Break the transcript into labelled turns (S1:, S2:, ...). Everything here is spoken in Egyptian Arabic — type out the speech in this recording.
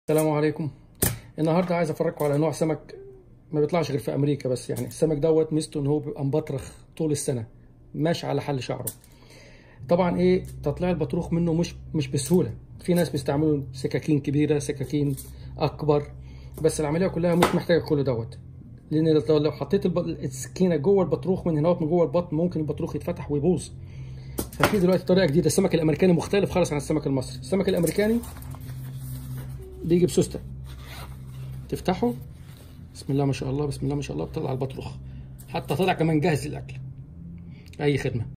S1: السلام عليكم النهارده عايز افرجكم على نوع سمك ما بيطلعش غير في امريكا بس يعني السمك دوت ميزته ان هو بيبقى مبطرخ طول السنه ماشي على حل شعره طبعا ايه تطليع البطروخ منه مش مش بسهوله في ناس بيستعملوا سكاكين كبيره سكاكين اكبر بس العمليه كلها مش محتاجه كل دوت لان لو لو حطيت الب- السكينه جوه البطروخ من هنا من جوه البطن ممكن البطروخ يتفتح ويبوظ ففي دلوقتي طريقه جديده السمك الامريكاني مختلف خالص عن السمك المصري السمك الامريكاني بيجي بسوسته تفتحه بسم الله ما شاء الله بسم الله ما شاء الله تطلع البطروخ حتى طلع كمان جاهز للاكل اي خدمه